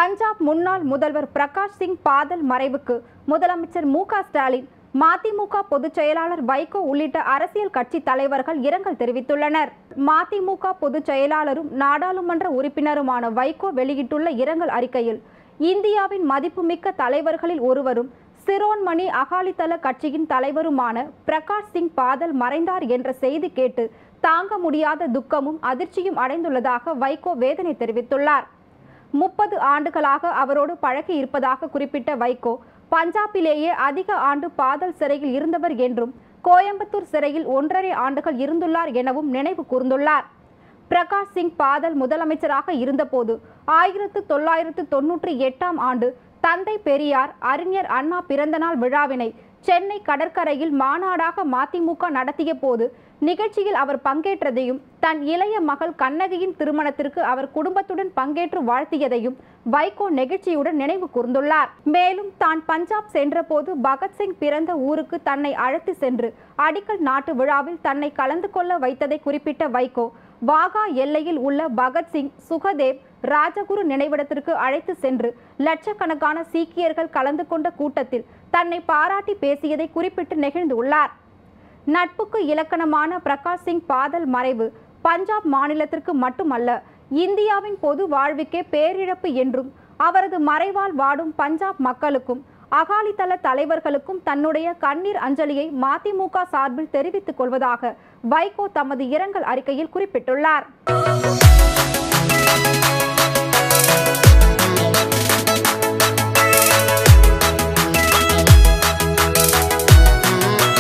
பஞ்சாப் முன்னாள் முதல்வர் பிரகாஷ் சிங் பாதல் மறைவுக்கு முதலமைச்சர் மு க ஸ்டாலின் மதிமுக பொதுச் செயலாளர் வைகோ உள்ளிட்ட அரசியல் கட்சி தலைவர்கள் இரங்கல் தெரிவித்துள்ளனர் மதிமுக பொதுச் செயலாளரும் நாடாளுமன்ற உறுப்பினருமான வைகோ வெளியிட்டுள்ள இரங்கல் அறிக்கையில் இந்தியாவின் மதிப்புமிக்க தலைவர்களில் ஒருவரும் சிரோன்மணி அகாலிதள கட்சியின் தலைவருமான பிரகாஷ் சிங் பாதல் மறைந்தார் என்ற செய்தி கேட்டு தாங்க முடியாத துக்கமும் அதிர்ச்சியும் அடைந்துள்ளதாக வைகோ வேதனை தெரிவித்துள்ளார் முப்பது ஆண்டுகளாக அவரோடு பழகி இருப்பதாக குறிப்பிட்ட வைகோ பஞ்சாபிலேயே அதிக ஆண்டு பாதல் சிறையில் இருந்தவர் என்றும் கோயம்புத்தூர் சிறையில் ஒன்றரை ஆண்டுகள் இருந்துள்ளார் எனவும் நினைவு கூர்ந்துள்ளார் பிரகாஷ் சிங் பாதல் முதலமைச்சராக இருந்தபோது ஆயிரத்து தொள்ளாயிரத்து தொன்னூற்றி எட்டாம் ஆண்டு தந்தை பெரியார் அறிஞர் அண்ணா பிறந்தநாள் விழாவினை சென்னை கடற்கரையில் மாநாடாக மதிமுக நடத்திய போது நிகழ்ச்சியில் அவர் பங்கேற்றதையும் தன் இளைய மகள் கண்ணகியின் திருமணத்திற்கு அவர் குடும்பத்துடன் பங்கேற்று வாழ்த்தியதையும் வைகோ நெகிழ்ச்சியுடன் நினைவு கூர்ந்துள்ளார் மேலும் தான் பஞ்சாப் சென்றபோது பகத்சிங் பிறந்த ஊருக்கு தன்னை அழைத்து சென்று அடிக்கல் நாட்டு விழாவில் தன்னை கலந்து கொள்ள வைத்ததை குறிப்பிட்ட வைகோ வாகா எல்லையில் உள்ள பகத்சிங் சுகதேவ் ராஜகுரு நினைவிடத்திற்கு அழைத்து சென்று லட்சக்கணக்கான சீக்கியர்கள் கலந்து கொண்ட கூட்டத்தில் தன்னை பாராட்டி பேசியதை குறிப்பிட்டு நெகிழ்ந்துள்ளார் நட்புக்கு இலக்கணமான பிரகாஷ் சிங் பாதல் மறைவு பஞ்சாப் மாநிலத்திற்கு மட்டுமல்ல இந்தியாவின் பொது வாழ்வுக்கே பேரிழப்பு என்றும் அவரது மறைவால் வாடும் பஞ்சாப் மக்களுக்கும் அகாலிதள தலைவர்களுக்கும் தன்னுடைய கண்ணீர் அஞ்சலியை மதிமுக சார்பில் தெரிவித்துக் கொள்வதாக வைகோ தமது இரங்கல் அறிக்கையில் குறிப்பிட்டுள்ளார்